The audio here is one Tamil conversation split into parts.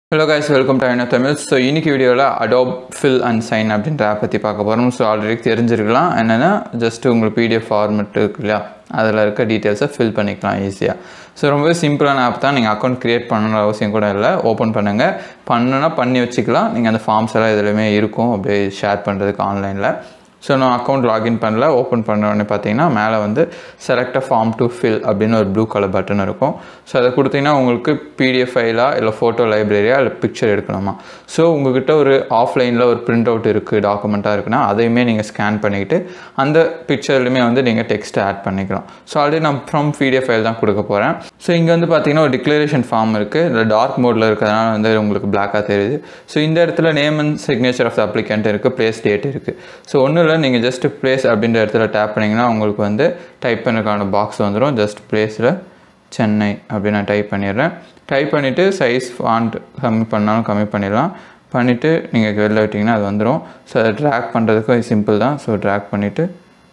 ஹலோ guys வெல்கம் டு ஐநோ தமிழ் ஸோ இன்னைக்கு வீடியோவில் அடோப் ஃபில் அண்ட் சைன் அப்படின்ற ஆப் பற்றி பார்க்க போகிறோம் ஸோ ஆல்ரெடி தெரிஞ்சிருக்கலாம் என்னென்னா ஜஸ்ட் உங்களுக்கு பிடிஎஃப் ஃபார்மெட் இருக்கு இல்லையா அதில் இருக்க டீட்டெயில்ஸை ஃபில் பண்ணிக்கலாம் ஈஸியாக ஸோ ரொம்பவே சிம்பிளான ஆப் தான் நீங்கள் அக்கௌண்ட் க்ரியேட் பண்ணணுன்ற அவசியம் கூட இல்லை ஓப்பன் பண்ணுங்கள் பண்ணுனா பண்ணி வச்சுக்கலாம் நீங்கள் அந்த ஃபார்ம்ஸ் எல்லாம் இதுலையுமே இருக்கும் அப்படியே ஷேர் பண்ணுறதுக்கு ஆன்லைனில் ஸோ நான் அக்கௌண்ட் லாகின் பண்ணல ஓப்பன் பண்ண உடனே பார்த்தீங்கன்னா மேலே வந்து செலக்ட் ஃபார்ம் டு ஃபில் அப்படின்னு ஒரு ப்ளூ கலர் பட்டன் இருக்கும் ஸோ அதை கொடுத்தீங்கன்னா உங்களுக்கு பிடிஎஃப் ஃபைலா இல்லை ஃபோட்டோ லைப்ரரியா இல்லை பிக்சர் எடுக்கணுமா ஸோ உங்ககிட்ட ஒரு ஆஃப்லைனில் ஒரு பிரிண்ட் அவுட் இருக்குது டாக்குமெண்ட்டாக இருக்குன்னா அதையுமே நீங்கள் ஸ்கேன் பண்ணிக்கிட்டு அந்த பிக்சர்லையுமே வந்து நீங்கள் டெக்ஸ்ட்டை ஆட் பண்ணிக்கலாம் ஸோ ஆல்ரெடி நான் ஃப்ரம் பிடிஎஃப் ஃபைல் தான் கொடுக்க போகிறேன் ஸோ இங்கே வந்து பார்த்தீங்கன்னா ஒரு டிக்ளரேஷன் ஃபார்ம் இருக்குது இல்லை டார்க் மோடில் இருக்கிறதுனால வந்து உங்களுக்கு பிளாக்காக தெரியுது ஸோ இந்த இடத்துல name and signature of the applicant இருக்குது ப்ளேஸ் டேட் இருக்குது ஸோ ஒன்றும் இல்லை நீங்கள் ஜஸ்ட் ப்ளேஸ் அப்படின்ற இடத்துல டேப் பண்ணிங்கன்னா உங்களுக்கு வந்து டைப் பண்ணுறதுக்கான பாக்ஸ் வந்துடும் ஜஸ்ட் ப்ளேஸில் சென்னை அப்படின்னு நான் டைப் பண்ணிடுறேன் டைப் பண்ணிவிட்டு சைஸ் ஃபாண்ட் கம்மி பண்ணாலும் கம்மி பண்ணிடலாம் பண்ணிவிட்டு நீங்கள் வெளில விட்டிங்கன்னா அது வந்துடும் ஸோ அதை ட்ராக் பண்ணுறதுக்கும் சிம்பிள் தான் ஸோ ட்ராக் பண்ணிவிட்டு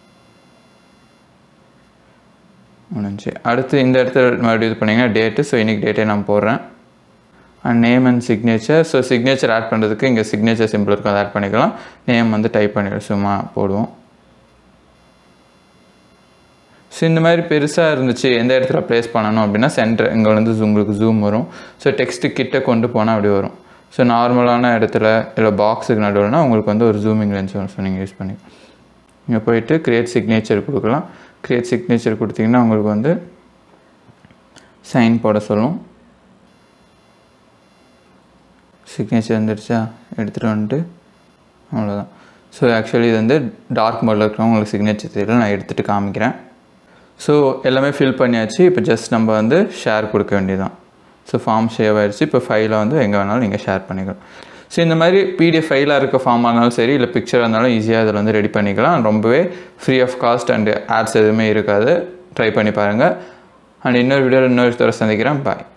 முடிஞ்சு அடுத்து இந்த இடத்துல மறுபடியும் இது பண்ணிங்கன்னா டேட்டு ஸோ இன்றைக்கி டேட்டே நான் போடுறேன் and name and signature so signature add பண்ணுறதுக்கு இங்கே சிக்னேச்சர் சிம்பிள் இருக்கும் அதை ஆட் பண்ணிக்கலாம் நேம் வந்து டைப் பண்ணிவிடும் சும்மா போடுவோம் ஸோ இந்த மாதிரி பெருசாக இருந்துச்சு எந்த இடத்துல ப்ளேஸ் பண்ணணும் அப்படின்னா சென்டர் இங்கே வந்து உங்களுக்கு ஜூம் வரும் ஸோ டெக்ஸ்ட்டு கிட்ட கொண்டு போனால் அப்படி வரும் ஸோ நார்மலான இடத்துல இல்லை பாக்ஸுக்கு நடுவில்னா உங்களுக்கு வந்து ஒரு ஜூமிங் லென்ஸ் வரும் ஸோ நீங்கள் யூஸ் பண்ணிக்கலாம் இங்கே போயிட்டு க்ரியேட் சிக்னேச்சர் கொடுக்கலாம் க்ரியேட் சிக்னேச்சர் கொடுத்தீங்கன்னா உங்களுக்கு வந்து சைன் போட சொல்லும் சிக்னேச்சர் வந்துடுச்சா எடுத்துகிட்டு வந்துட்டு அவ்வளோதான் ஸோ ஆக்சுவலி இது வந்து டார்க் மோடில் இருக்கிறவங்க உங்களுக்கு சிக்னேச்சர் தெரியல நான் எடுத்துகிட்டு காமிக்கிறேன் ஸோ எல்லாமே ஃபில் பண்ணியாச்சு இப்போ ஜஸ்ட் நம்ம வந்து ஷேர் கொடுக்க வேண்டியதான் ஸோ ஃபார்ம் சேவ் ஆகிடுச்சு இப்போ ஃபைலை வந்து எங்கே வேணாலும் நீங்கள் ஷேர் பண்ணிக்கலாம் ஸோ இந்த மாதிரி பிடிஎஃப் ஃபைலாக இருக்க ஃபார்மாக இருந்தாலும் சரி இல்லை பிக்சராக இருந்தாலும் ஈஸியாக இதில் வந்து ரெடி பண்ணிக்கலாம் ரொம்பவே free of cost and ads எதுவுமே இருக்காது ட்ரை பண்ணி பாருங்கள் அண்ட் இன்னொரு வீடியோவில் இன்னொரு தடவை சந்திக்கிறேன் பாய்